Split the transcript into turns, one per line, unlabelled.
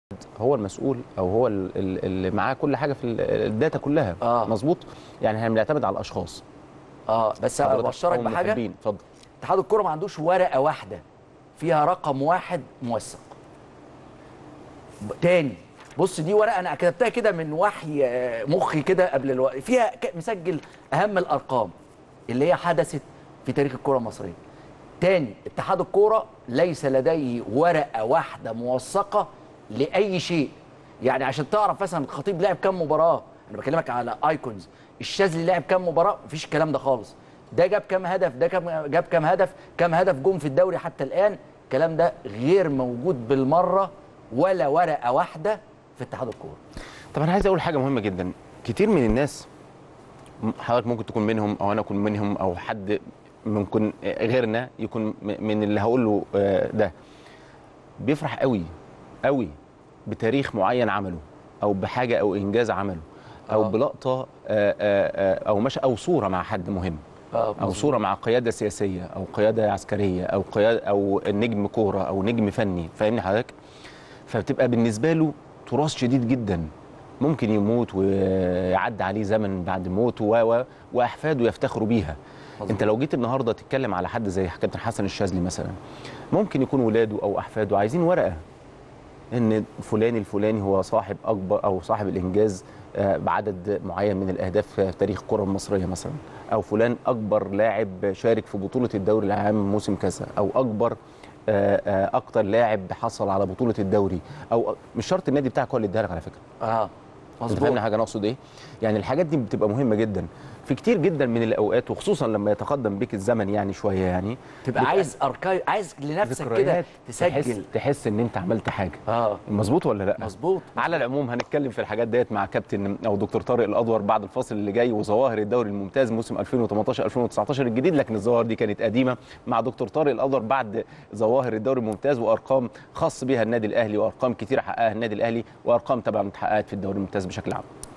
هو المسؤول او هو ال- ال- اللي معاه كل حاجه في ال- الداتا كلها
آه.
مظبوط يعني احنا بنعتمد على الاشخاص
اه بس
حضرتك
ابشرك
أو
بحاجه
المحبين. اتفضل
اتحاد الكره ما عندوش ورقه واحده فيها رقم واحد موثق ب- تاني بص دي ورقه انا كتبتها كده من وحي آه، مخي كده قبل الوقت فيها ك- مسجل اهم الارقام اللي هي حدثت في تاريخ الكره المصريه تاني اتحاد الكوره ليس لديه ورقه واحده موثقه لاي شيء يعني عشان تعرف مثلا الخطيب لعب كام مباراه انا بكلمك على ايكونز الشاذلي لعب كام مباراه مفيش الكلام ده خالص ده جاب كام هدف ده كام جاب كام هدف كام هدف جم في الدوري حتى الان الكلام ده غير موجود بالمره ولا ورقه واحده في اتحاد الكوره
طب انا عايز اقول حاجه مهمه جدا كتير من الناس م- حضرتك ممكن تكون منهم او انا اكون منهم او حد ممكن غيرنا يكون م- من اللي هقول له آه، ده بيفرح قوي قوي بتاريخ معين عمله او بحاجه او انجاز عمله او
آه.
بلقطه آه، آه، آه، او مش او صوره مع حد مهم
اه
او
مظبوط.
صوره مع قياده سياسيه او قياده عسكريه او قياده او نجم كوره او نجم فني فاهمني حضرتك فبتبقى بالنسبه له تراث شديد جدا ممكن يموت ويعدي عليه زمن بعد موته و و واحفاده يفتخروا بيها
مظبوط.
انت لو جيت النهارده تتكلم على حد زي كابتن حسن الشاذلي مثلا ممكن يكون ولاده او احفاده عايزين ورقه ان فلان الفلاني هو صاحب اكبر او صاحب الانجاز آه، بعدد معين من الاهداف في تاريخ الكره المصريه مثلا او فلان اكبر لاعب شارك في بطوله الدوري العام موسم كذا او اكبر آه، آه، اكتر لاعب حصل على بطوله الدوري او مش شرط النادي بتاعك هو اللي اداها لك على فكره
اه
انت
مظبوط
فاهمني حاجه انا اقصد ايه يعني الحاجات دي بتبقى مهمه جدا في كتير جدا من الاوقات وخصوصا لما يتقدم بيك الزمن يعني شويه يعني
تبقى
بيبقى
عايز اركايف عايز لنفسك كده
ذكريات
تسجل
تحس, تحس ان انت عملت حاجه
اه
مظبوط ولا لا
مظبوط
على العموم هنتكلم في الحاجات ديت مع كابتن او دكتور طارق الادور بعد الفاصل اللي جاي وظواهر الدوري الممتاز موسم 2018 2019 الجديد لكن الظواهر دي كانت قديمه مع دكتور طارق الادور بعد ظواهر الدوري الممتاز وارقام خاص بها النادي الاهلي وارقام كتيره حققها النادي الاهلي وارقام طبعا اتحققت في الدوري الممتاز بشكل عام